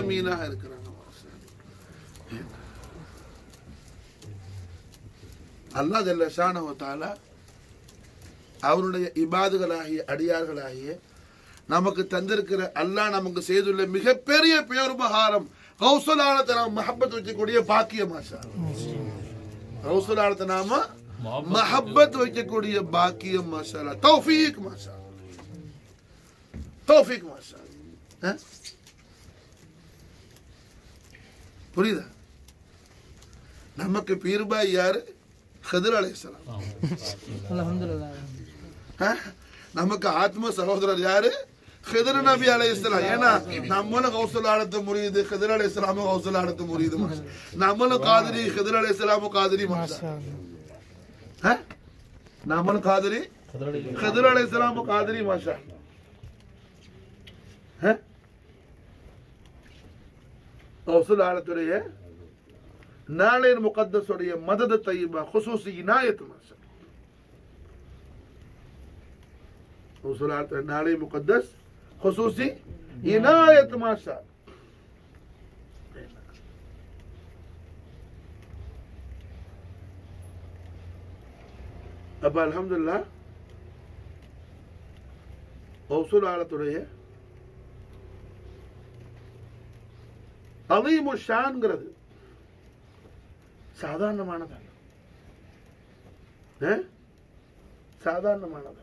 ஆலமீனாக இருக்கிறாங்க அல்லாஹ் ஜல்ல ஷானஹு தஆலா அவருடைய இபாதுகளாகிய அடியார்களாகிய நமக்கு தந்திருக்கிற அல்லாஹ் நமக்கு செய்துள்ள மிகப்பெரிய பேருபகாரம் கௌசலானத்தை நாம் மஹப்பத் வைக்கக்கூடிய பாக்கியம் மாஷா கௌசலானத்தை நாம மஹப்பத் வைக்கக்கூடிய பாக்கியம் மாஷா அல்லாஹ். தௌஃபீக் மாஷா அல்லாஹ். தௌஃபீக் மாஷா அல்லாஹ். அஹ்? புரியுதா நமக்கு பீர்பாய் யாரு ஹதிர் அலைஹிஸ்ஸலாம் அல்ஹம்துலில்லாஹ் நமக்கு ஆத்ம சகோதரர் யாரு ஹிதர் நபி அலைஹிஸ்ஸலாம் ஏன்னா நம்மளும் கௌசல் ஆடத்து முறியுது ஹிதர் அலைஹிஸ்ஸலாமும் கௌசல் ஆடத்து முறியுது மாஷா. நம்மளும் காதிரி ஹிதர் அலைஹிஸ்ஸலாமும் காதிரி மாஷா ஆ? நம்மளும் காதிரி ஹிதர் அலைஹிஸ்ஸலாமும் காதிரி மாஷா ஆ? கௌசல் ஆடத்துடைய நாளையின் முகத்தஸுடைய மதத தையபா குசூசி இனாயத்து மாஷா وصول على نالي مقدس خصوصي عناية ما شاء அப்ப அல்ஹம்துலில்லாஹ் வசூல் ஆலத்துடைய அலீமு ஷான்ங்கிறது சாதாரணமானதல்ல ஆ? சாதாரணமானதல்ல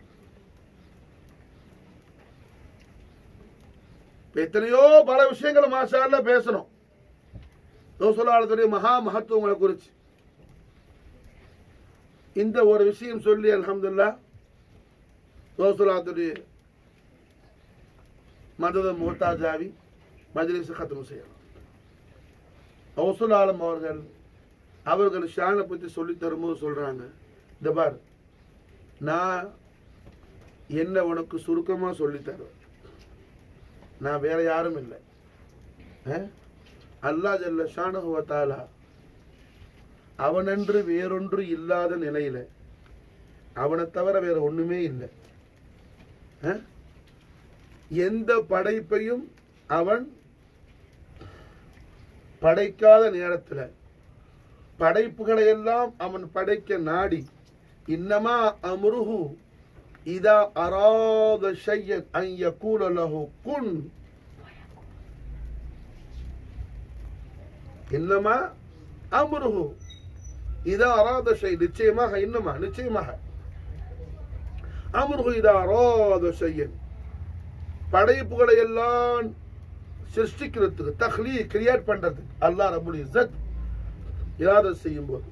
இப்ப எத்தனையோ பல விஷயங்கள் மாஷால்ல பேசணும் ரசூலுல்லாஹ்வுடைய மகா மகத்துவங்களை குறிச்சு இந்த ஒரு விஷயம் சொல்லி அல்ஹம்துலில்லாஹ் ரசூலுல்லாஹ்வுடைய மதத முகத்தாஜாவி மஜ்லிஸ் கத்தம் செய்யலாம் ரசூல் ஆலம் அவர்கள் அவர்கள் ஷானை பற்றி சொல்லி தரும்போது சொல்றாங்க இந்த பார் நான் என்ன உனக்கு சுருக்கமா சொல்லி தருவேன் நான் வேற யாரும் இல்லை அஹ்? அல்லாஹ் ஜல்ல ஷானஹு வ தஆலா அவனன்று வேறொன்று இல்லாத நிலையில அவனை தவிர வேற ஒண்ணுமே இல்லை அஹ்? எந்த படைப்பையும் அவன் படைக்காத நேரத்துல படைப்புகளை எல்லாம் அவன் படைக்க நாடி இன்னமா அம்ருஹு இதா அராத ஷையன் அன் யகூல லஹு குன் இன்னமா அம்ருஹு இதா அராத ஷை நிச்சயமாக இன்னமா நிச்சயமாக அம்ருஹு இதா அராத ஷையன் படைப்புகளை எல்லாம் சிருஷ்டிக்கிறதுக்கு தஹ்லீ கிரியேட் பண்றதுக்கு அல்லாஹ் ரபுல் இஸ்ஸத் இராத செய்யும் போது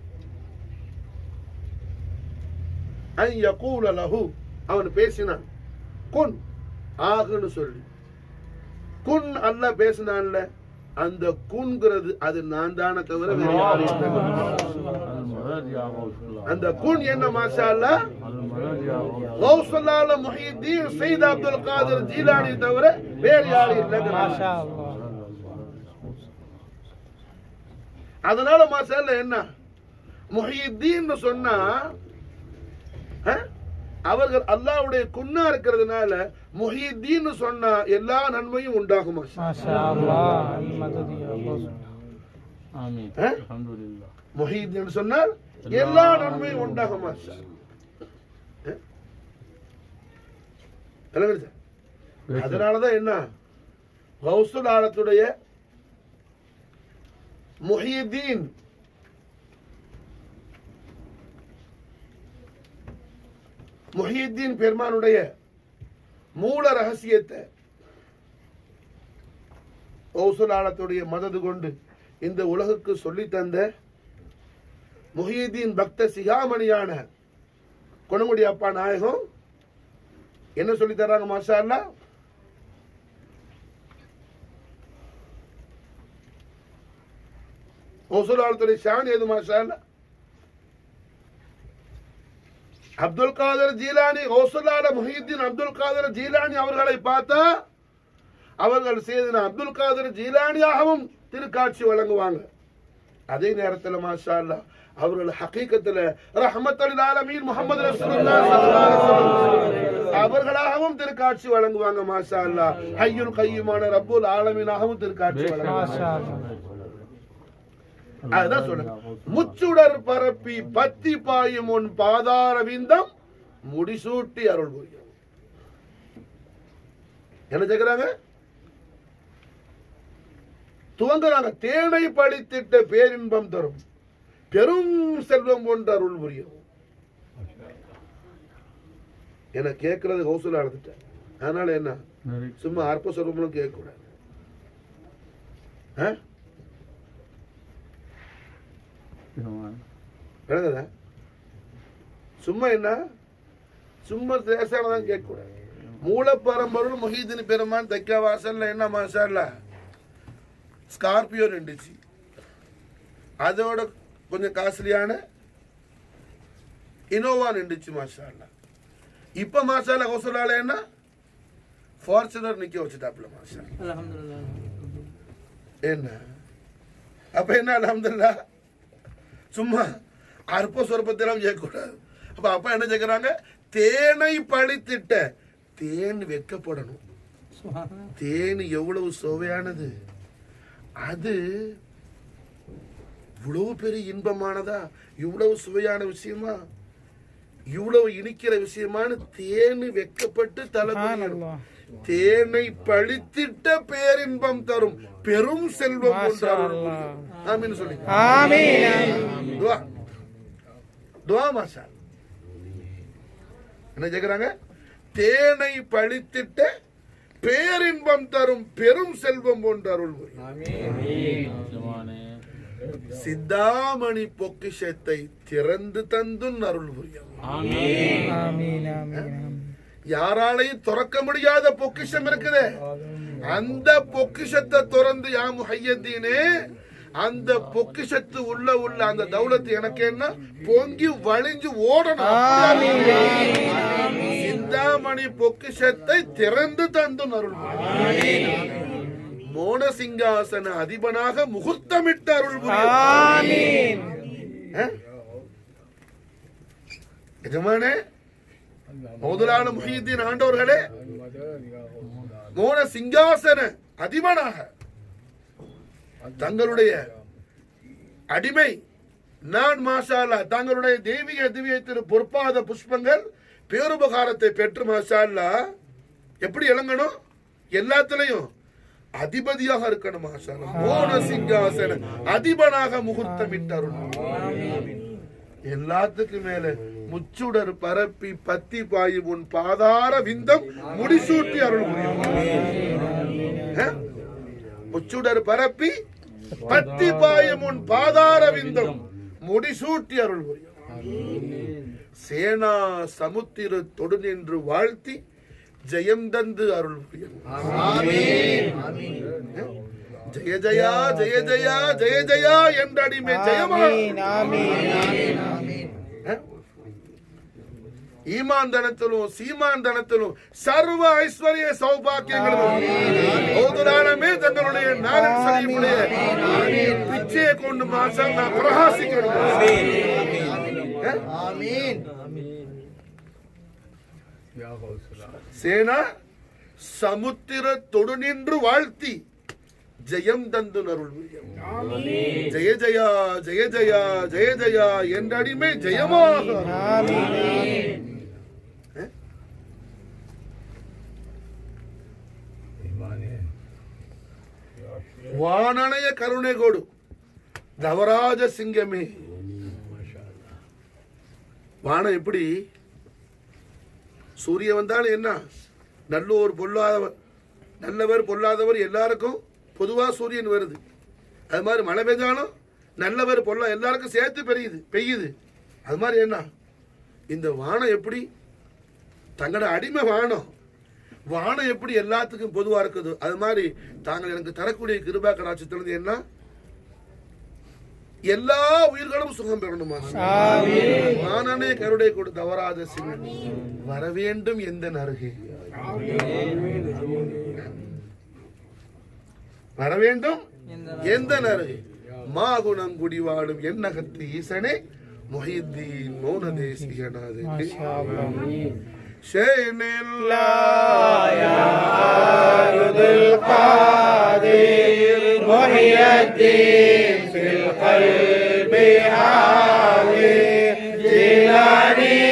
அன் யகூல லஹு அவன் பேசினான் குன் ஆகுன்னு சொல்லி குன் அல்ல பேசினான்ல அந்த குன்கிறது அது நான் தானே தவிர வேற யாரும் இல்லை. அந்த குன் என்ன மாஷா அல்லா கௌசல்லால முஹிதீன் சையத் அப்துல் காதர் ஜீலானி தவிர வேற யாரும் இல்லைங்கிறாங்க மாஷா அல்லாஹ் அதனால மாஷால்ல என்ன முஹிதீன் சொன்னா அஹ், அவர்கள் அல்லாஹ்வுடைய குன்னா இருக்கிறதுனால முஹிதீன் சொன்னா எல்லா நன்மையும் உண்டாகும் மாஷா. மாஷா அல்லாஹ் மததி அல்லாஹ் ஆமீன் அஹ்? அல்ஹம்துலில்லாஹ் முஹிதீன் சொன்னால் எல்லா நன்மையும் உண்டாகும் மாஷா. அஹ்? விளங்குதா? அதனாலதான் என்ன கௌசுல் ஆலத்துடைய முஹிதீன் முஹிதீன் பெருமானுடைய மூல ரகசியத்தை கௌசுல் ஆலத்துடைய மதது கொண்டு இந்த உலகுக்கு சொல்லி தந்த முஹிதீன் பக்த சிகாமணியான கொணங்குடி அப்பா நாயகம் என்ன சொல்லி தர்றாங்க மாஷா அல்லாஹ் ஒசுலாளத்துடைய ஷான் ஏது மாஷா அல்லாஹ் அப்துல் காதர் ஜீலானி ஓசுலால முஹிதீன் அப்துல் காதர் ஜீலானி அவர்களை பார்த்தா அவர்கள் செய்தன அப்துல் காதர் ஜீலானியாகவும் திருக்காட்சி வழங்குவாங்க அதே நேரத்தில் மாஷா அல்லாஹ் அவர்கள் ஹகீக்கத்துல ரஹமத்துல் ஆலமீன் முஹம்மது ரசூலுல்லாஹி ஸல்லல்லாஹு அலைஹி வஸல்லம் அவர்களாகவும் திருக்காட்சி வழங்குவாங்க மாஷா அல்லாஹ் ஹய்யுல் கய்யுமான ரப்புல் ஆலமீனாகவும் திருக்காட்சி வழங்குவாங்க மாஷா அல்லாஹ் அதுதான் சொல்றேன் முச்சுடர் பரப்பி பத்தி பாயும் உன் பாதார விந்தம் முடிசூட்டி அருள் புரியும் என்ன கேக்குறாங்க துவங்குறாங்க தேனை பழித்திட்ட பேரின்பம் தரும் பெரும் செல்வம் கொண்டு அருள் புரியும் என கேட்கறது கௌசல அழுதுட்டேன் அதனால என்ன சும்மா அற்ப சொல்வங்களும் கேட்க கூடாது ஆ? விளங்குதா சும்மா என்ன சும்மா தேசானதான் கேட்க கூடாது மூலப்பரம்பொருள் முஹீதின் பெருமான் தைக்க வாசல்ல என்ன மாசால ஸ்கார்பியோ நின்றுச்சு அதோட கொஞ்சம் காஸ்ட்லியான இனோவா நின்றுச்சு மாஷால்லா இப்ப மாஷால ஹோசலால என்ன ஃபார்ச்சுனர் நிக்க வச்சுட்டாப்ல மாஷா என்ன அப்ப என்ன அலமதுல்லா சும்மா அற்ப சொற்பத்தெல்லாம் கேட்கக்கூடாது அப்ப அப்பா என்ன கேட்கிறாங்க தேனை பழித்திட்ட தேன் வைக்கப்படணும் தேன் எவ்வளவு சுவையானது அது இவ்வளவு பெரிய இன்பமானதா இவ்வளவு சுவையான விஷயமா இவ்வளவு இனிக்கிற விஷயமான தேன் வெக்கப்பட்டு தலை சுப்ஹானல்லாஹ். தேனை பழித்திட்ட பேரின்பம் தரும் பெரும் செல்வம் மாஷா கொண்டாடும் அல்லாஹ். ஆமீன் சொல்லி ஆமீன் துவா துவா மாஷா என்ன கேக்குறாங்க தேனை பழித்திட்ட பேரின்பம் தரும் பெரும் செல்வம் போன்ற அருள் புரியும். சித்தாமணி பொக்கிஷத்தை திறந்து தந்துன் அருள் புரியும் ஆமீன் ஆமீன் ஆமீன் யாராலையும் திறக்க முடியாத பொக்கிஷம் இருக்குது அந்த பொக்கிஷத்தை திறந்து யா முஹையத்தீனே அந்த பொக்கிஷத்து உள்ள உள்ள அந்த தௌலத்து எனக்கு என்ன பொங்கி வழிஞ்சு ஓடணும் சிந்தாமணி பொக்கிஷத்தை திறந்து தந்து அருள் புரியும். மோன சிங்காசன அதிபனாக முகூர்த்தமிட்ட அருள் புரியும். ஆமீன் ஆ? எஜமானே மௌதுலான முஹீத்தீன் ஆண்டவர்களே மோன சிங்காசன அதிபனாக தங்களுடைய அடிமை நான் மாஷால்லா தங்களுடைய தெய்வீக திவ்ய திரு பொற்பாத புஷ்பங்கள் பேருபகாரத்தை பெற்று மாஷால்லா எப்படி இளங்கணும் எல்லாத்துலயும் அதிபதியாக இருக்கணும் மாஷால்லா மோன சிங்காசன அதிபனாக முகூர்த்தமிட்டாருள் எல்லாத்துக்கும் மேல முச்சுடர் பரப்பி பத்தி பாயும் உன் பாதார விந்தம் முடிசூட்டி அருள் புரியும் ஆ? முச்சுடர் பரப்பி பத்தி பாயும் உன் பாதார விந்தம் முடிசூட்டி அருள் புரியும் சேனா சமுத்திர தொடு நின்று வாழ்த்தி ஜெயம் தந்து அருள் புரியும் ஜெய ஜயா ஜெய ஜயா ஜெய ஜயா என்ற அடிமை ஜெயமா ஆமீன் ஆமீன் ஈமான் தனத்திலும் சீமான் தனத்திலும் சர்வ ஐஸ்வர்ய சௌபாக்கியங்களும் ஓதுதானமே தங்களுடைய நாரன் சரீஃபுடைய பிச்சையை கொண்டு மாசம் நான் பிரகாசிக்கிறேன் சேனா சமுத்திர தொடு நின்று வாழ்த்தி ஜெயம் தந்து அருள் புரியும். ஜெய ஜயா ஜெய ஜயா ஜெய ஜயா என்ற அடிமை ஜெயமாக ஆமீன் வானனைய கருணை கொடு தவராஜ சிங்கமே வானம் எப்படி சூரியன் வந்தாலும் என்ன நல்லோர் பொல்லாதவர் நல்லவர் பொல்லாதவர் எல்லாருக்கும் பொதுவா சூரியன் வருது அது மாதிரி மழை பெஞ்சாலும் நல்லவர் பொல்லா எல்லாருக்கும் சேர்த்து பெய்யுது பெய்யுது அது மாதிரி என்ன இந்த வானம் எப்படி தங்களோட அடிமை வானம் வானம் எப்படி எல்லாத்துக்கும் பொதுவா இருக்குது அது மாதிரி தாங்கள் எனக்கு தரக்கூடிய கிருபா கடாட்சத்திலிருந்து என்ன எல்லா உயிர்களும் சுகம் பெறணுமா வானனே கருடை கொடு தவறாத சிவன் வர வேண்டும் எந்த அருகே வர வேண்டும் எந்த அருகே மாகுணம் குடிவாடும் எண்ணகத்து ஈசனே மொஹித்தீன் மௌன தேசிகனாது மாஷா அல்லாஹ் ஷேனில்லா محي الدين في القلب عالي جيلاني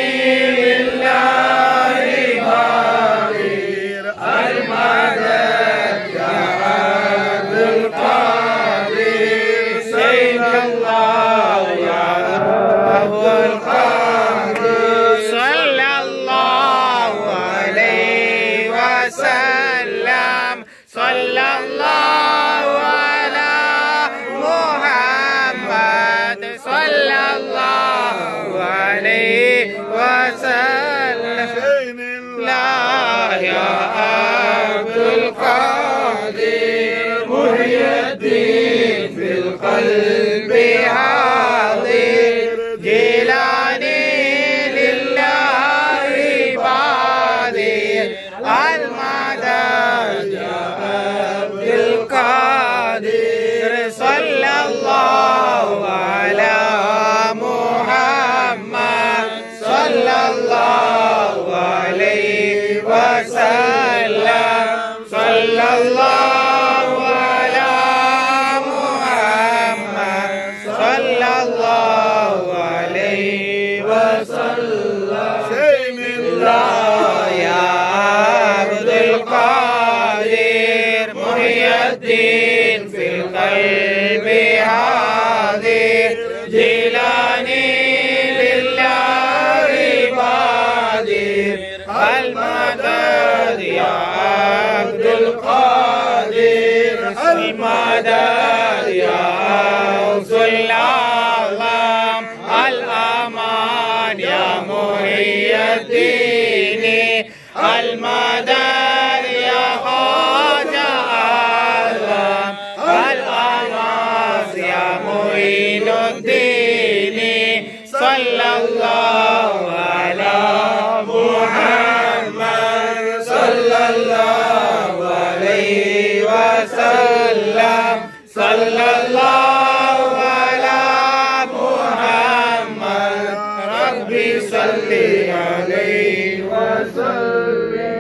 لله باقي المدد يا عبد القادر سيد الله يا رب القادر صلى الله عليه وسلم صلى الله على محمد صلى الله عليه وسلم لا يا عبد القادر محي الدين في القلب حاضر جيلاني لله بادر المدد يا عبد القادر صلى الله على محمد صلى الله عليه وسلم صلى الله على محمد صلى الله عليه وسلم الله يا عبد القادر محي الدين في القلب حاضر جيلاني لله بادر المدد يا عبد القادر المدد يا غوث العالم الأمان يا محي الدين المدد يا خواجة عالم الأمان يا معين الدين صلى الله على محمد صلى الله عليه وسلم صلى الله على محمد ربي صل عليه وسلم